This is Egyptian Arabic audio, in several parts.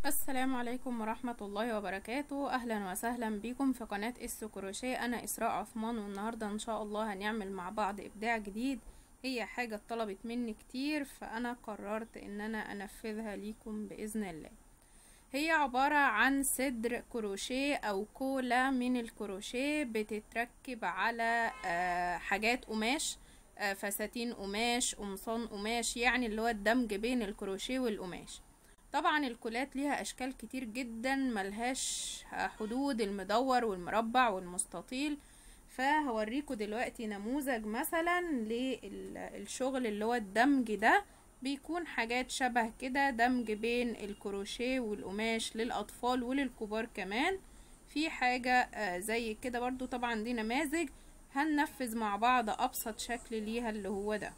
السلام عليكم ورحمة الله وبركاته أهلا وسهلا بكم في قناة اس كروشيه أنا إسراء عثمان والنهاردة إن شاء الله هنعمل مع بعض إبداع جديد هي حاجة طلبت مني كتير فأنا قررت إن أنا أنفذها ليكم بإذن الله هي عبارة عن صدر كروشيه أو كولا من الكروشيه بتتركب على آه، حاجات قماش آه، فساتين قماش قمصان قماش يعني اللي هو الدمج بين الكروشيه والقماش طبعا الكولات ليها اشكال كتير جدا ملهاش حدود المدور والمربع والمستطيل فهوريكم دلوقتي نموذج مثلا للشغل اللي هو الدمج ده بيكون حاجات شبه كده دمج بين الكروشيه والقماش للاطفال وللكبار كمان في حاجة آه، زي كده برضو طبعا دي نماذج هننفذ مع بعض ابسط شكل ليها اللي هو ده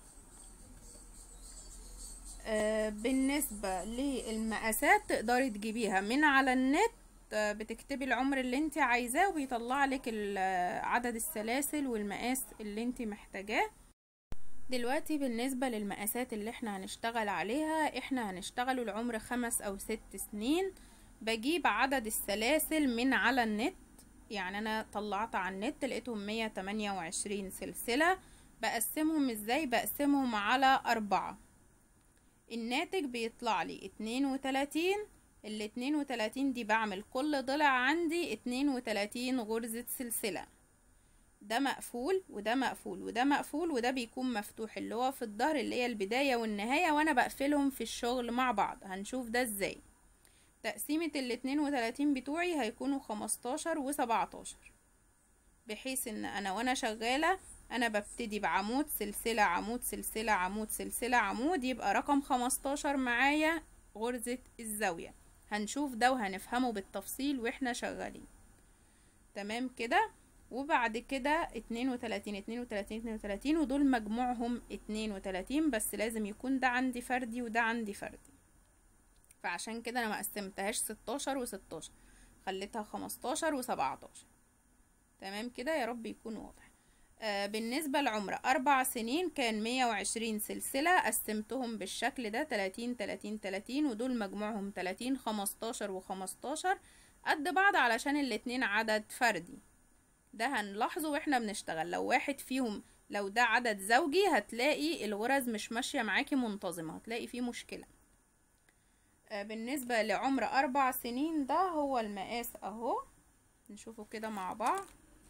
آه، بالنسبة للمقاسات تقدري تجيبيها من على النت آه، بتكتبي العمر اللي انت عايزاه وبيطلع لك عدد السلاسل والمقاس اللي انت محتاجاه دلوقتي بالنسبة للمقاسات اللي احنا هنشتغل عليها احنا هنشتغلوا العمر خمس او ست سنين بجيب عدد السلاسل من على النت يعني انا طلعت على النت لقيتهم مية تمانية وعشرين سلسلة بقسمهم ازاي بقسمهم على اربعة الناتج بيطلع لي اتنين وتلاتين ال 32 دي بعمل كل ضلع عندي 32 غرزة سلسلة ده مقفول وده مقفول وده مقفول وده بيكون مفتوح اللي هو في الظهر اللي هي البداية والنهاية وانا بقفلهم في الشغل مع بعض هنشوف ده ازاي تقسيمة ال 32 بتوعي هيكونوا 15 و 17 بحيث ان انا وانا شغالة انا ببتدي بعمود سلسلة عمود سلسلة عمود سلسلة عمود يبقى رقم 15 معايا غرزة الزاوية هنشوف ده وهنفهمه بالتفصيل واحنا شغالين تمام كده وبعد كده اتنين وتلاتين اتنين وتلاتين اتنين وتلاتين ودول مجموعهم اتنين وتلاتين بس لازم يكون ده عندي فردي وده عندي فردي فعشان كده انا مقسمتهاش ستاشر وستاشر خليتها خمستاشر وسبعتاشر تمام كده يا رب يكون واضح آه بالنسبة لعمر أربع سنين كان مية وعشرين سلسلة قسمتهم بالشكل ده تلاتين تلاتين تلاتين ودول مجموعهم تلاتين خمستاشر وخمستاشر قد بعض علشان الاتنين عدد فردي ده هنلاحظه واحنا بنشتغل لو واحد فيهم لو ده عدد زوجي هتلاقي الغرز مش ماشية معاكي منتظمة هتلاقي فيه مشكلة آه بالنسبة لعمر أربع سنين ده هو المقاس أهو نشوفه كده مع بعض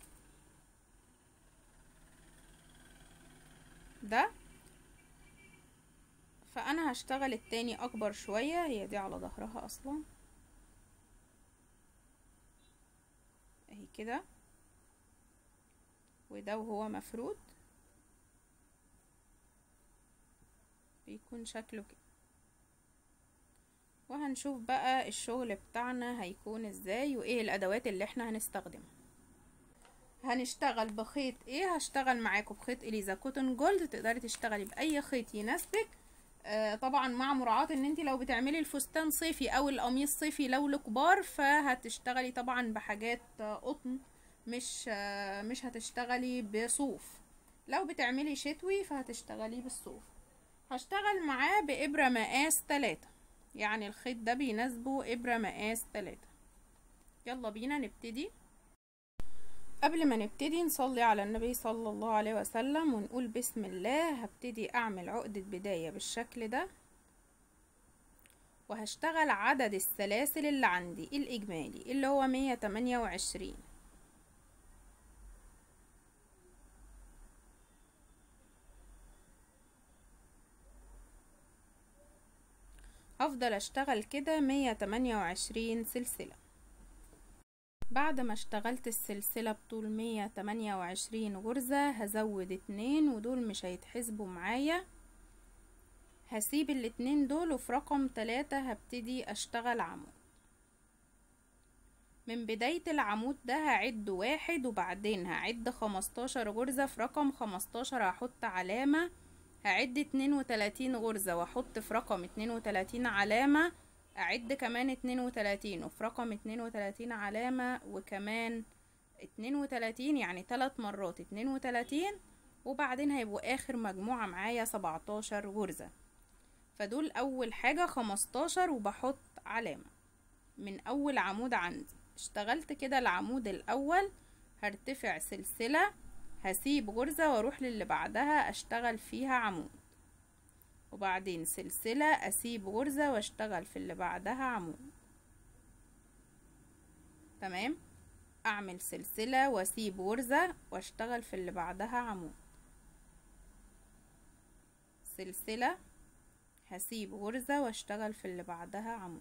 ده فانا هشتغل التاني اكبر شوية هي دي على ظهرها اصلا اهي كده وده وهو مفرود بيكون شكله كده وهنشوف بقى الشغل بتاعنا هيكون ازاي وايه الادوات اللي احنا هنستخدمها هنشتغل بخيط ايه هشتغل معاكم بخيط اليزا كوتون جولد تقدري تشتغلي باي خيط يناسبك آه طبعا مع مراعاة ان انت لو بتعملي الفستان صيفي او القميص صيفي لو لكبار فهتشتغلي طبعا بحاجات آه قطن مش آه مش هتشتغلي بصوف لو بتعملي شتوي فهتشتغلي بالصوف هشتغل معاه بإبرة مقاس تلاتة يعني الخيط ده بيناسبه إبرة مقاس تلاتة يلا بينا نبتدي قبل ما نبتدي نصلي على النبي صلى الله عليه وسلم ونقول بسم الله هبتدي اعمل عقدة بداية بالشكل ده وهشتغل عدد السلاسل اللي عندي الاجمالي اللي هو مية تمانية وعشرين هفضل اشتغل كده مية تمانية وعشرين سلسلة بعد ما اشتغلت السلسلة بطول مية تمانية وعشرين غرزة هزود اتنين ودول مش هيتحسبوا معايا هسيب الاتنين دول وفي رقم تلاتة هبتدي اشتغل عمود من بداية العمود ده هعد واحد وبعدين هعد خمستاشر غرزة في رقم خمستاشر هحط علامة هعد اتنين وتلاتين غرزة واحط في رقم اتنين وتلاتين علامة اعد كمان اتنين وتلاتين وفي رقم اتنين وتلاتين علامة وكمان اتنين وتلاتين يعني تلات مرات اتنين وتلاتين وبعدين هيبقوا اخر مجموعة معايا سبعتاشر غرزة فدول اول حاجة خمستاشر وبحط علامة من اول عمود عندي اشتغلت كده العمود الاول هرتفع سلسلة هسيب غرزة واروح للي بعدها اشتغل فيها عمود وبعدين سلسلة اسيب غرزة واشتغل في اللي بعدها عمود تمام اعمل سلسلة واسيب غرزة واشتغل في اللي بعدها عمود سلسلة هسيب غرزة واشتغل في اللي بعدها عمود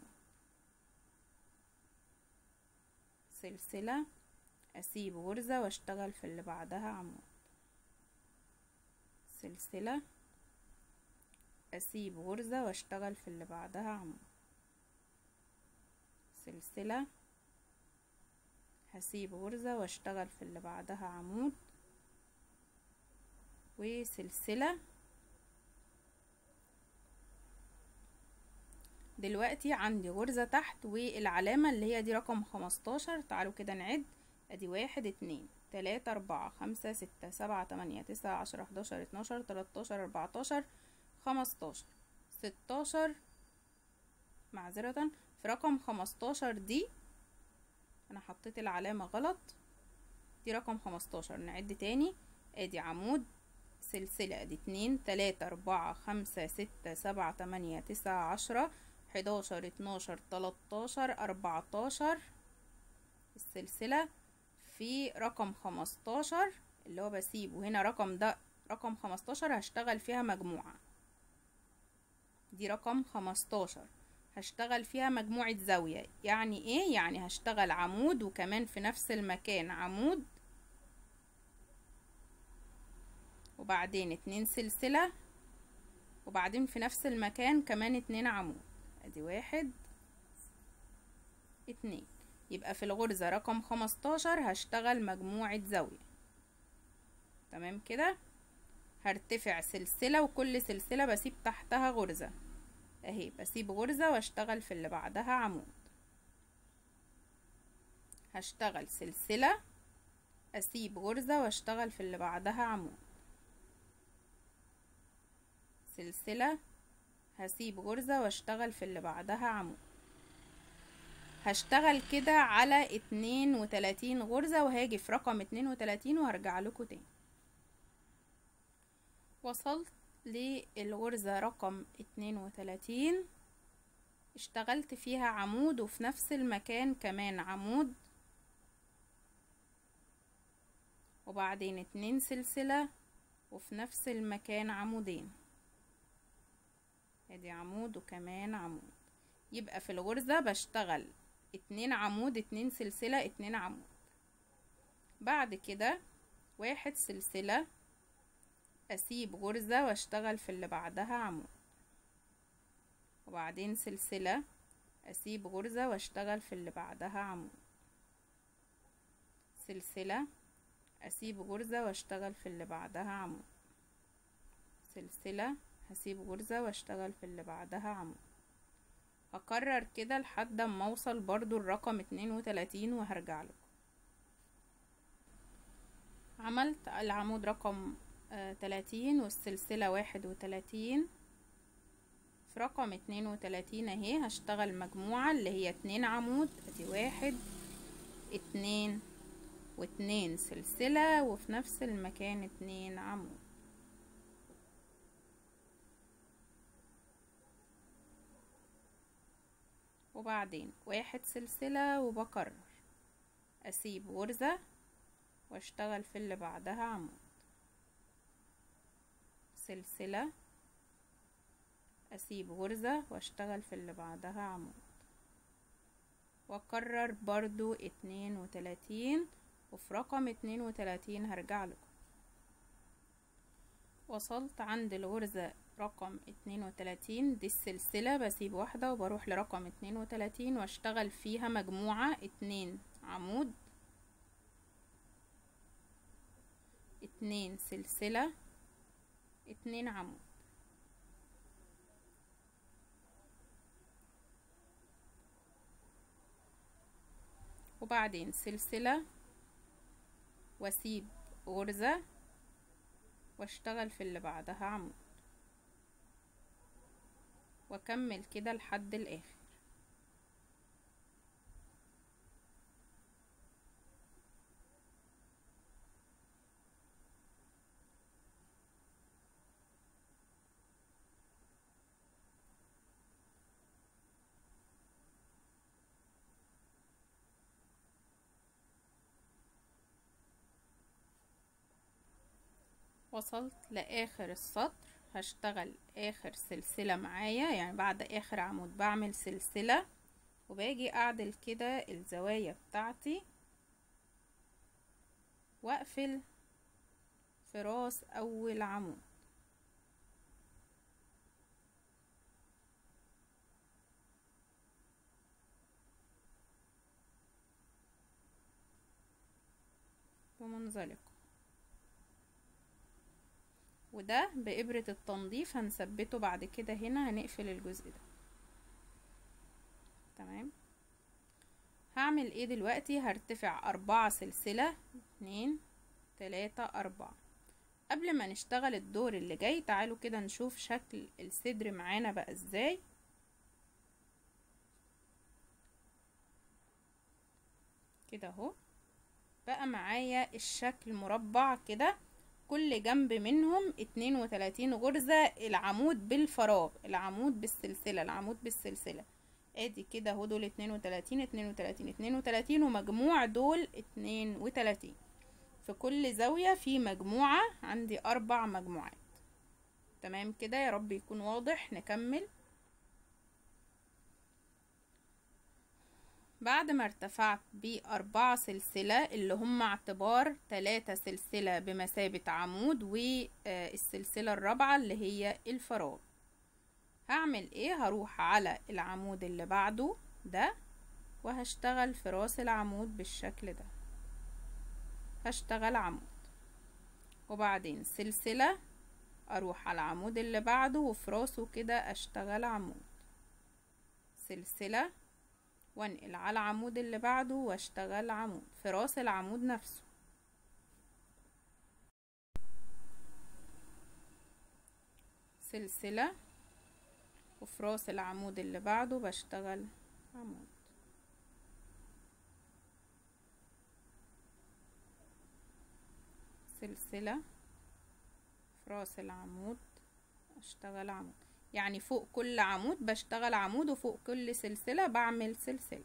سلسلة اسيب غرزة واشتغل في اللي بعدها عمود سلسلة اسيب غرزة واشتغل في اللي بعدها عمود سلسلة هسيب غرزة واشتغل في اللي بعدها عمود وسلسلة دلوقتي عندي غرزة تحت والعلامة اللي هي دي رقم خمستاشر تعالوا كده نعد ادي واحد اتنين تلاتة اربعة خمسة ستة سبعة تمانية تسعة عشرة حداشر اتناشر تلاتاشر اربعتاشر خمستاشر ستاشر معذرة في رقم خمستاشر دي انا حطيت العلامة غلط دي رقم خمستاشر نعد تاني ادي عمود سلسلة ادي اتنين تلاتة اربعة خمسة ستة سبعة تمانية تسعة عشرة حداشر اتناشر تلاتاشر اربعتاشر السلسلة في رقم خمستاشر اللي هو بسيبه هنا رقم ده رقم خمستاشر هشتغل فيها مجموعة دي رقم خمستاشر هشتغل فيها مجموعة زاوية يعني ايه يعني هشتغل عمود وكمان في نفس المكان عمود وبعدين اتنين سلسلة وبعدين في نفس المكان كمان اتنين عمود ادي واحد اتنين يبقى في الغرزة رقم خمستاشر هشتغل مجموعة زاوية تمام كده هرتفع سلسلة وكل سلسلة بسيب تحتها غرزة اهي بسيب غرزة واشتغل في اللي بعدها عمود هشتغل سلسلة اسيب غرزة واشتغل في اللي بعدها عمود سلسلة هسيب غرزة واشتغل في اللي بعدها عمود هشتغل كده على اتنين وتلاتين غرزة وهاجي في رقم اتنين وتلاتين وهرجع لكم تاني وصلت للغرزة رقم اتنين وتلاتين اشتغلت فيها عمود وفي نفس المكان كمان عمود وبعدين اتنين سلسلة وفي نفس المكان عمودين ادي عمود وكمان عمود يبقى في الغرزة بشتغل اتنين عمود اتنين سلسلة اتنين عمود بعد كده واحد سلسلة اسيب غرزة واشتغل في اللي بعدها عمود وبعدين سلسلة اسيب غرزة واشتغل في اللي بعدها عمود سلسلة اسيب غرزة واشتغل في اللي بعدها عمود سلسلة هسيب غرزة واشتغل في اللي بعدها عمود هكرر كده لحد ما اوصل برضو الرقم اتنين وتلاتين وهرجع لكم عملت العمود رقم آه تلاتين والسلسلة واحد وتلاتين في رقم اتنين وتلاتين اهي هشتغل مجموعة اللي هي اتنين عمود ادي واحد اتنين واتنين سلسلة وفي نفس المكان اتنين عمود وبعدين واحد سلسلة وبكرر اسيب غرزة واشتغل في اللي بعدها عمود سلسلة اسيب غرزة واشتغل في اللي بعدها عمود واكرر برضو اتنين وتلاتين وفي رقم اتنين وتلاتين هرجع لكم وصلت عند الغرزة رقم اتنين وتلاتين دي السلسلة بسيب واحدة وبروح لرقم اتنين وتلاتين واشتغل فيها مجموعة اتنين عمود اتنين سلسلة اتنين عمود وبعدين سلسلة واسيب غرزة واشتغل في اللي بعدها عمود واكمل كده لحد الاخر وصلت لاخر السطر هشتغل اخر سلسلة معايا يعني بعد اخر عمود بعمل سلسلة وباجي اعدل كده الزوايا بتاعتي واقفل في راس اول عمود بمنزلقة وده بإبرة التنظيف هنثبته بعد كده هنا هنقفل الجزء ده تمام هعمل ايه دلوقتي هرتفع أربعة سلسلة اتنين تلاتة أربعة قبل ما نشتغل الدور اللي جاي تعالوا كده نشوف شكل الصدر معانا بقى ازاي كده اهو بقى معايا الشكل مربع كده كل جنب منهم اتنين وتلاتين غرزة العمود بالفراغ العمود بالسلسلة العمود بالسلسلة ادي كده اهو دول اتنين وتلاتين اتنين وتلاتين اتنين وتلاتين ومجموع دول اتنين وتلاتين في كل زاوية في مجموعة عندي اربع مجموعات تمام كده يا رب يكون واضح نكمل بعد ما ارتفعت بأربعة سلسلة اللي هم اعتبار تلاتة سلسلة بمثابة عمود والسلسلة الرابعة اللي هي الفراغ هعمل ايه هروح على العمود اللي بعده ده وهشتغل في راس العمود بالشكل ده هشتغل عمود وبعدين سلسلة اروح على العمود اللي بعده وفي راسه كده اشتغل عمود سلسلة وانقل على العمود اللي بعده واشتغل عمود في راس العمود نفسه سلسلة وفي راس العمود اللي بعده بشتغل عمود سلسلة في راس العمود اشتغل عمود يعني فوق كل عمود بشتغل عمود وفوق كل سلسلة بعمل سلسلة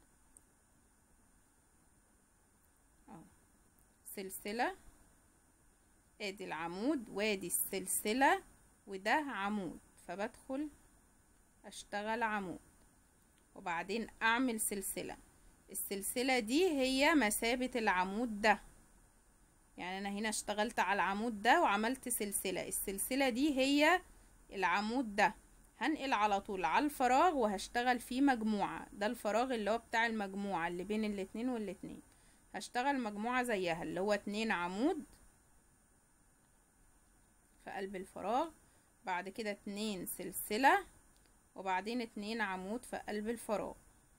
اهو سلسلة ادي العمود وادي السلسلة وده عمود فبدخل اشتغل عمود وبعدين اعمل سلسلة السلسلة دي هي مثابة العمود ده يعني انا هنا اشتغلت على العمود ده وعملت سلسلة السلسلة دي هي العمود ده هنقل على طول على الفراغ وهشتغل فيه مجموعة ده الفراغ اللي هو بتاع المجموعة اللي بين الاتنين والاتنين هشتغل مجموعة زيها اللي هو اتنين عمود في قلب الفراغ بعد كده اتنين سلسلة وبعدين اتنين عمود في قلب الفراغ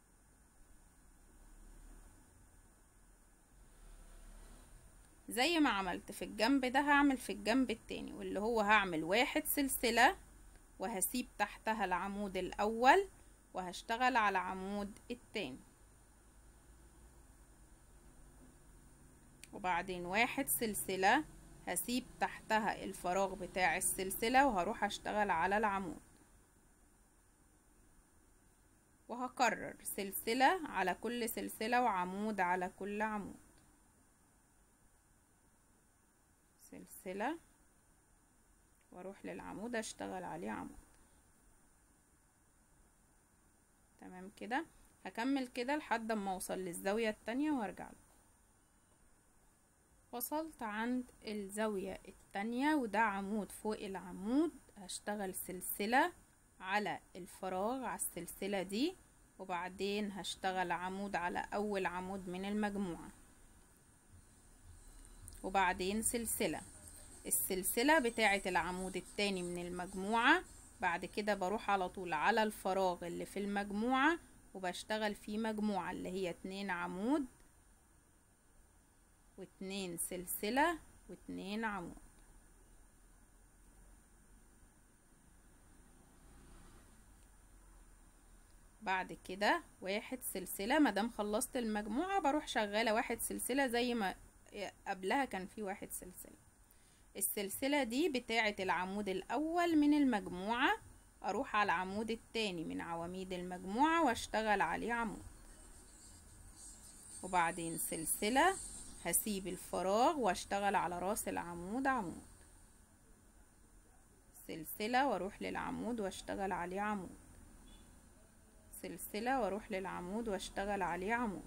زي ما عملت في الجنب ده هعمل في الجنب التاني واللي هو هعمل واحد سلسلة وهسيب تحتها العمود الاول وهشتغل على عمود التاني وبعدين واحد سلسلة هسيب تحتها الفراغ بتاع السلسلة وهروح اشتغل على العمود وهكرر سلسلة على كل سلسلة وعمود على كل عمود سلسلة واروح للعمود اشتغل عليه عمود تمام كده هكمل كده لحد ما اوصل للزاوية التانية وارجع لكم وصلت عند الزاوية التانية وده عمود فوق العمود هشتغل سلسلة على الفراغ على السلسلة دي وبعدين هشتغل عمود على اول عمود من المجموعة وبعدين سلسلة السلسلة بتاعة العمود التاني من المجموعة بعد كده بروح على طول على الفراغ اللي في المجموعة وبشتغل فيه مجموعة اللي هي اتنين عمود واتنين سلسلة واتنين عمود بعد كده واحد سلسلة مادام خلصت المجموعة بروح شغالة واحد سلسلة زي ما قبلها كان في واحد سلسلة السلسلة دي بتاعة العمود الأول من المجموعة أروح على العمود التاني من عواميد المجموعة واشتغل عليه عمود وبعدين سلسلة هسيب الفراغ واشتغل على راس العمود عمود سلسلة واروح للعمود واشتغل عليه عمود سلسلة واروح للعمود واشتغل عليه عمود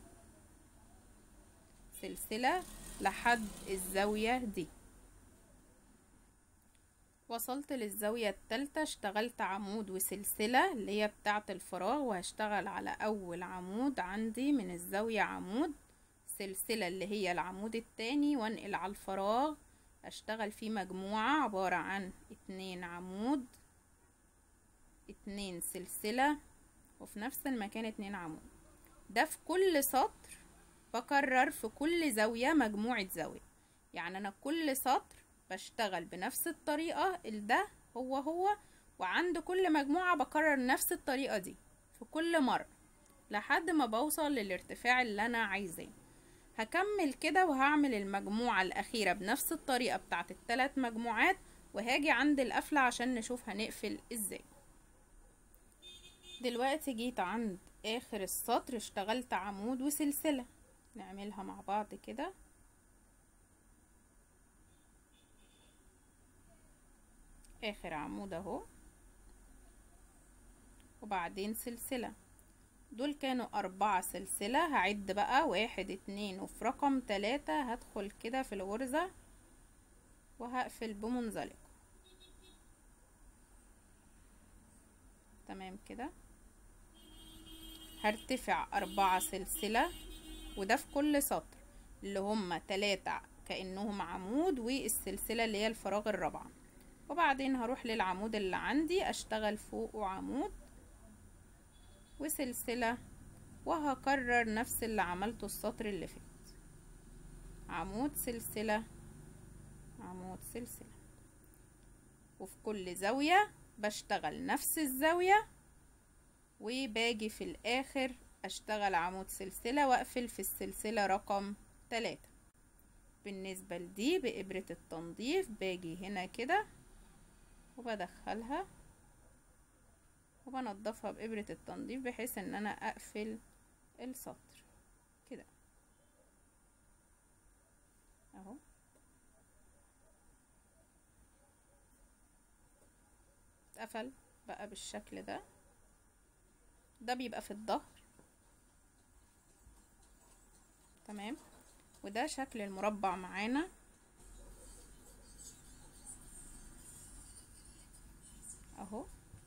سلسلة لحد الزاوية دي وصلت للزاوية التالتة اشتغلت عمود وسلسلة اللي هي بتاعة الفراغ وهشتغل على اول عمود عندي من الزاوية عمود سلسلة اللي هي العمود التاني وانقل على الفراغ اشتغل فيه مجموعة عبارة عن اتنين عمود اتنين سلسلة وفي نفس المكان اتنين عمود ده في كل سطر بكرر في كل زاوية مجموعة زاوية يعني انا كل سطر بشتغل بنفس الطريقة ده هو هو وعند كل مجموعة بكرر نفس الطريقة دي في كل مرة لحد ما بوصل للارتفاع اللي انا عايزاه هكمل كده وهعمل المجموعة الأخيرة بنفس الطريقة بتاعت التلات مجموعات وهاجي عند القفلة عشان نشوف هنقفل ازاي دلوقتي جيت عند آخر السطر اشتغلت عمود وسلسلة نعملها مع بعض كده آخر عمود اهو وبعدين سلسلة دول كانوا أربعة سلسلة هعد بقى واحد اتنين وفي رقم تلاتة هدخل كده في الغرزة وهقفل بمنزلقة تمام كده هرتفع أربعة سلسلة وده في كل سطر اللي هما تلاتة كأنهم عمود والسلسلة اللي هي الفراغ الرابعة وبعدين هروح للعمود اللي عندي اشتغل فوقه عمود وسلسلة وهكرر نفس اللي عملته السطر اللي فات عمود سلسلة عمود سلسلة وفي كل زاوية بشتغل نفس الزاوية وباجي في الاخر اشتغل عمود سلسلة واقفل في السلسلة رقم تلاتة بالنسبة لدي بإبرة التنظيف باجي هنا كده وبدخلها وبنضفها بإبرة التنظيف بحيث ان انا اقفل السطر كده اهو اتقفل بقى بالشكل ده ده بيبقى في الظهر تمام وده شكل المربع معانا اهو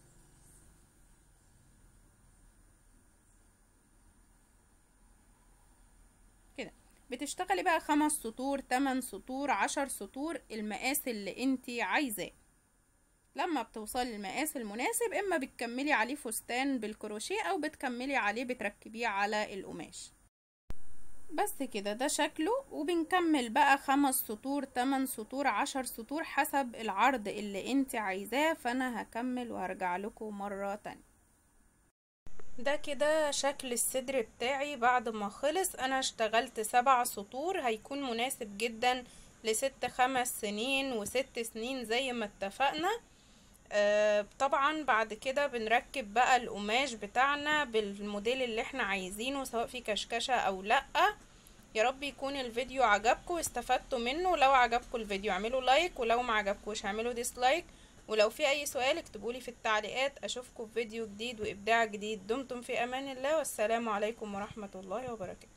كده بتشتغلي بقى خمس سطور تمن سطور عشر سطور المقاس اللي انتي عايزاه لما بتوصلي للمقاس المناسب اما بتكملي عليه فستان بالكروشيه او بتكملي عليه بتركبيه على القماش بس كده ده شكله وبنكمل بقى خمس سطور تمن سطور عشر سطور حسب العرض اللي انت عايزاه فانا هكمل وهرجع لكم مرة تانية ده كده شكل الصدر بتاعي بعد ما خلص انا اشتغلت سبع سطور هيكون مناسب جدا لست خمس سنين وست سنين زي ما اتفقنا آه طبعا بعد كده بنركب بقى القماش بتاعنا بالموديل اللي احنا عايزينه سواء في كشكشة او لا يا رب يكون الفيديو عجبكم واستفدتوا منه لو عجبكم الفيديو اعملوا لايك ولو ما عجبكوش اعملوا ديسلايك ولو في اي سؤال اكتبولي في التعليقات اشوفكم في فيديو جديد وابداع جديد دمتم في امان الله والسلام عليكم ورحمة الله وبركاته